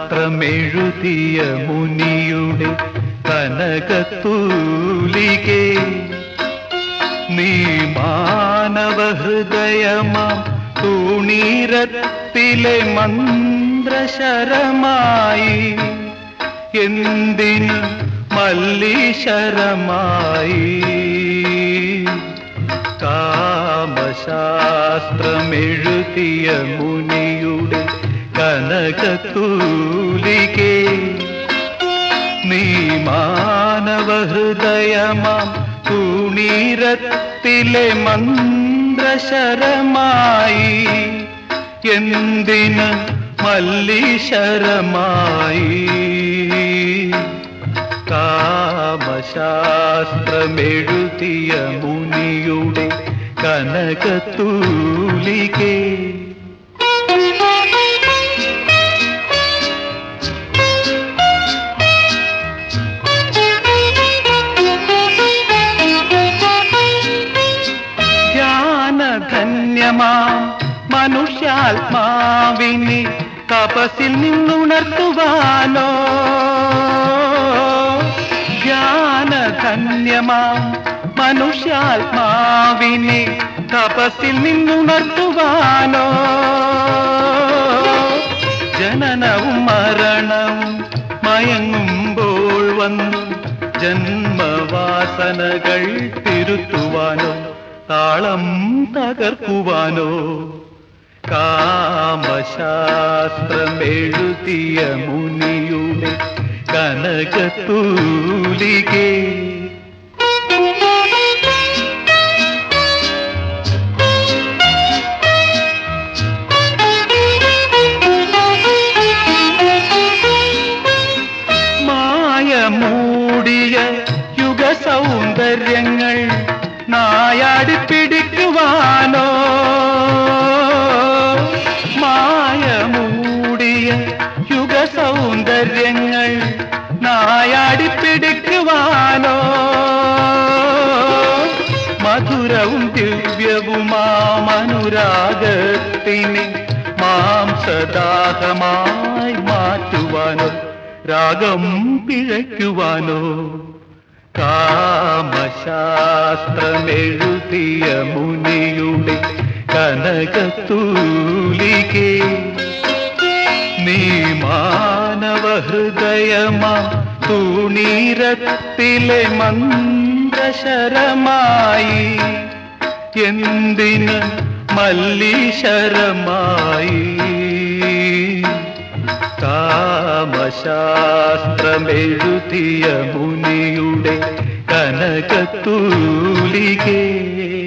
കാമശാസ്ത്രമെഴുതിയ മുനിയുടെ കനകത്തൂലികേ നീ മാനവഹൃദയമാം തൂണീരത്തിലെ മന്ത്രശരമായി എന്തിന് മല്ലീശരമായി കാമശാസ്ത്രമെഴുതിയ മുനിയുടെ കനകത്തൂലികേ നീ മാനവഹൃദയമാം തൂണീരത്തിലെ മന്ത്രശരമായി എന്തിന് മല്ലീശരമായി കാമശാസ്ത്രമെഴുതിയ മുനിയുടെ കനകത്തൂലികേ ധ്യാനധന്യമാം മനുഷ്യാത്മാവിനെ തപസിൽ നിന്നുണർത്തുവാനോ ധ്യാനധന്യമാം മനുഷ്യാത്മാവിനെ തപസിൽ നിന്നുണർത്തുവാനോ ജനനവും മരണവും മയങ്ങുമ്പോൾ വന്നു ജന്മവാസനകൾ തിരുത്തുവാനോ താളം തകർക്കുവാനോ കാമശാസ്ത്രമെഴുതിയ മുനിയുടെ കനകത്തൂലികേ മായ മൂടിയ യുഗ സൗന്ദര്യങ്ങൾ നായാടി പിടിക്കുവാനോ മായ മൂടിയ യുഗ സൗന്ദര്യങ്ങൾ നായാടി പിടിക്കുവാനോ മധുരവും ദിവ്യവുമാമനുരാഗത്തിനെ മാംസദാഹമായി മാറ്റുവാനോ രാഗം പിഴയ്ക്കുവാനോ കാമശാസ്ത്രമെഴുതിയ മുനിയുടെ കനകത്തൂലികേ നീ മാനവഹൃദയമാ തൂണീരത്തിലെ മന്ദശരമായി എന്തിന് മല്ലീശരമായി കാമശാസ്ത്രമെഴുതിയ മുനിയുടെ കനകത്തൂലികേ